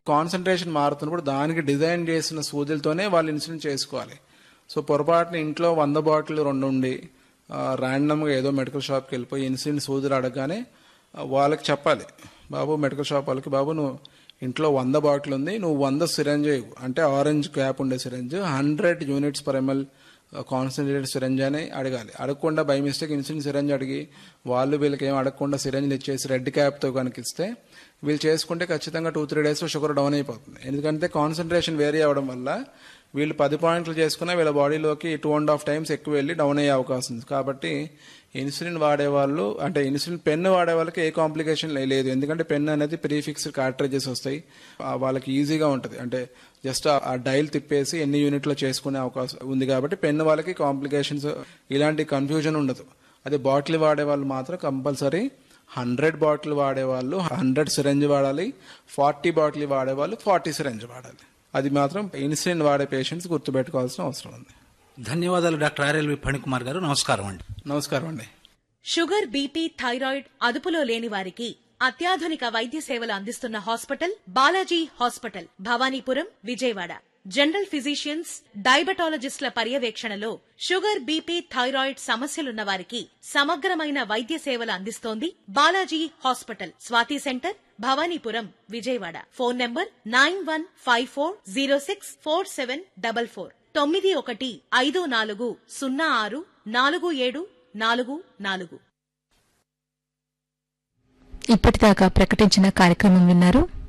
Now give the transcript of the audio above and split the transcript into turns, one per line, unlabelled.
concentration మారుతున్నప్పుడు దానికి design చేసిన సూదులతోనే వాళ్ళు ఇన్సులిన్ చేసుకోవాలి సో పొరపాటున ఇంట్లో వంద బాటిల్ రెండు ఉండి ర్యాండమ్గా ఏదో మెడికల్ షాప్కి వెళ్ళిపోయి ఇన్సులిన్ సూదులు అడగగానే ఆ, వాళ్ళకి చెప్పాలి బాబు మెడికల్ షాప్ వాళ్ళకి బాబు నువ్వు ఇంట్లో వంద బాటిల్ ఉంది నువ్వు వంద సిరంజ్ అంటే ఆరెంజ్ క్యాప్ ఉండే syringe hundred units per ML concentrated syringe అని అడగాలి అడగకుండా బై మిస్టేక్ ఇన్సులిన్ సిరంజ్ అడిగి వాళ్ళు వీళ్ళకి ఏం అడగకుండా సిరంజ్లు ఇచ్చేసి రెడ్ క్యాప్తో కనుక ఇస్తే వీళ్ళు చేసుకుంటే ఖచ్చితంగా టూ త్రీ డేస్లో షుగర్ డౌన్ అయిపోతుంది ఎందుకంటే కాన్సన్ట్రేషన్ వేరీ అవ్వడం వల్ల వీళ్ళు పది పాయింట్లు చేసుకున్న వీళ్ళ బాడీలోకి టూ అండ్ హాఫ్ టైమ్స్ ఎక్కువ వెళ్ళి డౌన్ అయ్యే అవకాశం ఉంది కాబట్టి ఇన్సులిన్ వాడే వాళ్ళు అంటే ఇన్సులిన్ పెన్ వాడే వాళ్ళకి ఏ కాంప్లికేషన్ లేదు ఎందుకంటే పెన్ అనేది ప్రీఫిక్స్డ్ కార్ట్రేజెస్ వస్తాయి ఆ వాళ్ళకి ఈజీగా ఉంటుంది అంటే జస్ట్ ఆ డైల్ తిప్పేసి ఎన్ని యూనిట్లో చేసుకునే అవకాశం ఉంది కాబట్టి పెన్ వాళ్ళకి కాంప్లికేషన్స్ ఇలాంటి కన్ఫ్యూజన్ ఉండదు అదే బాటిల్ వాడే వాళ్ళు మాత్రం కంపల్సరీ హండ్రెడ్ బాటిల్ వాడేవాళ్ళు హండ్రెడ్ సిరంజ్ వాడాలి ఫార్టీ బాటిల్ వాడేవాళ్ళు ఫార్టీ సిరంజ్ వాడాలి అది మాత్రం ఇన్సులిన్ వాడే పేషెంట్స్ గుర్తుపెట్టుకోవాల్సిన అవసరం ఉంది
ధన్యవాదాలు డాక్టర్ ఆర్ఎల్వి ఫణికుమార్ గారు నమస్కారం అండి
నమస్కారం అండి
షుగర్ బీపీ థైరాయిడ్ అదుపులో లేని వారికి అత్యాధునిక వైద్య సేవలు అందిస్తున్న hospital Balaji hospital Bhavanipuram Vijayawada general physicians డయాబెటాలజిస్టుల పర్యవేక్షణలో షుగర్ బీపీ థైరాయిడ్ సమస్యలున్న వారికి సమగ్రమైన వైద్య సేవలు అందిస్తోంది Balaji hospital Swathi centre Bhavanipuram Vijayawada phone number nine one five four zero six four seven double four తొమ్మిది ఒకటి ఐదు నాలుగు సున్నా ఆరు నాలుగు ఏడు నాలుగు నాలుగు
ఇప్పటిదాకా ప్రకటించిన కార్యక్రమం విన్నారు